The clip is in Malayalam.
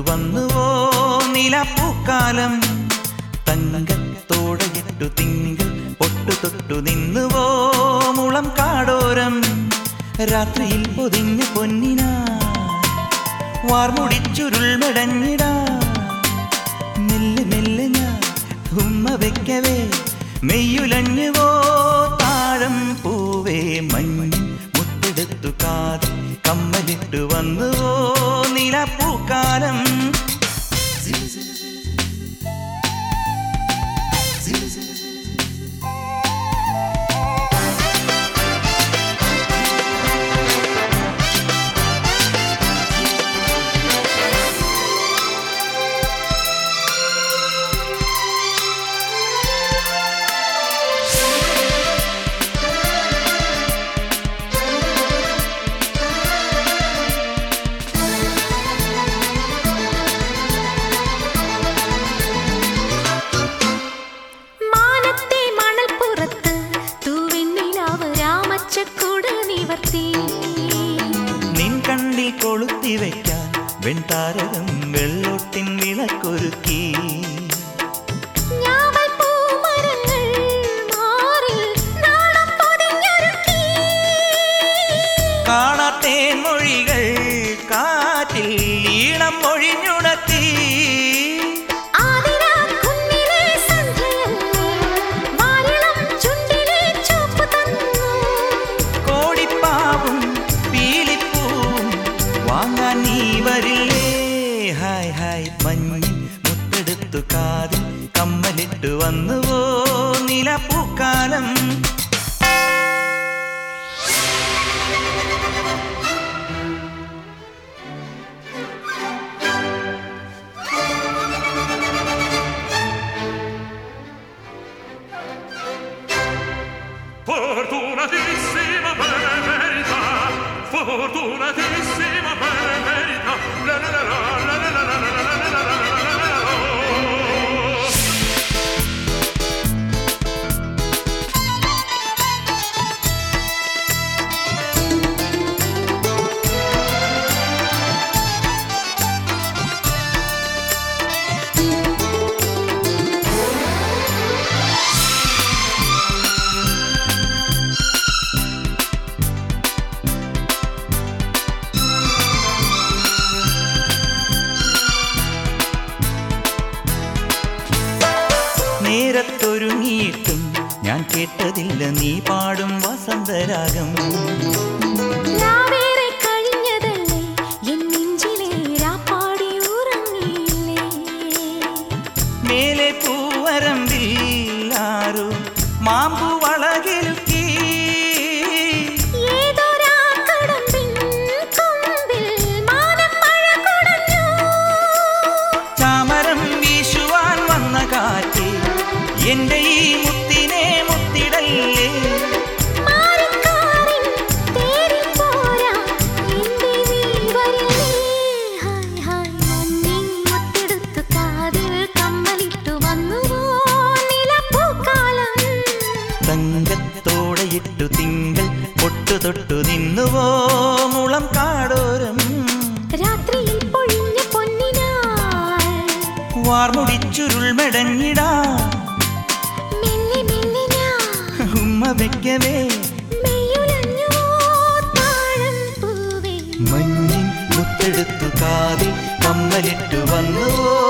വന്നുവോ നിലപ്പൂക്കാലം തങ്കത്തോടയിട്ടു തിങ്കൾ പൊട്ടു തൊട്ടു നിന്നുവോ മുളം കാടോരം രാത്രിയിൽ പൊതിഞ്ഞ പൊന്നിനാ വാർമുടിച്ചുരുൾ മെടഞ്ഞിടാ മെല്ലെ മെല്ലെ ഞാൻ ഉമ്മ വെക്കവേ മെയ്യുലഞ്ഞുവോ താഴം പൂവേ മഞ്ഞിൻ മുത്തെടുത്തു കാതി കമ്മലിട്ടു വന്നുവോ നിലപ്പൂക്കാലം മാനത്തെ മണൽപ്പുറത്ത് തൂവെണ്ണിലാവ് രാമച്ചക്കൂട് നിവർത്തി നിൻ കണ്ണിൽ കൊളുത്തി വയ്ക്കാൻ വെൺതാരകം വെള്ളോട്ടിൻ വിളക്കൊരുക്കി ഞാവൽ പൂമരങ്ങൾ മാറിൽ നാളം പൊതിഞ്ഞൊരുക്കി. കാണാത്തേൻ മൊഴികൾ കാറ്റിൽ ഈണം മൊഴിഞ്ഞുണർത്തി ആതിരാക്കുന്നിലെ സന്ധ്യയല്ലേ, വാരിളം ചുണ്ടിലെ ചുവപ്പ് തന്നു. കോടിപ്പാവും പീലിപ്പൂവും വാങ്ങാൻ നീ വരില്ലേ ഹായ് ഹായ് മഞ്ഞിൻ മുത്തെടുത്തു കാതിൽ കമ്മലിട്ടു വന്നുവോ നിലപ്പൂക്കാലം Fortunatissima per verità, fortunatissima per verità. La la la la la la la la la la la la la la la. നേരത്തൊരുങ്ങിയിട്ടും ഞാൻ കേട്ടതില്ല നീ പാടും വസന്തരാഗം രാവേറെ കഴിഞ്ഞതല്ലേ, എൻ നെഞ്ചിലെ രാപ്പാടി ഉറങ്ങിയില്ലേ മേലെ പൂവരമ്പിൽ ആരോ മാമ്പു വളകിലുക്കി ഏതൊരാക്കടമ്പിൻ കൊമ്പിൽ മാനം മഴ കുടഞ്ഞു. ചാമരം വീശുവാൻ വന്ന കാറ്റ് എന്റെ ഈ മുത്തിനെ മുത്തിടല്ലേ മാറിക്കാറിൻ തേരിൽ പോരാ, എന്റെ നീ വരില്ലേ? ഹായ് ഹായ് മഞ്ഞിൻ മുത്തെടുത്തു കാതിൽ കമ്മലിട്ടു വന്നുവോ നിലപ്പൂക്കാലം. തങ്കത്തോടെയിട്ടു തിങ്കൾ പൊട്ടു തൊട്ടു നിന്നുവോ മുളം കാടോരം രാത്രിയിൽ പൊഴിഞ്ഞ പൊന്നിനാൾ വാർമുടിച്ചുരുൾ മെടഞ്ഞിടാ മെല്ലെ മെല്ലെ ഞാൻ ഉമ്മ വെക്കവേ മെയ്യുലഞ്ഞുവോ താഴം പൂവേ മഞ്ഞിൻ മുത്തെടുത്തു കാതിൽ കമ്മലിട്ടു വന്നുവോ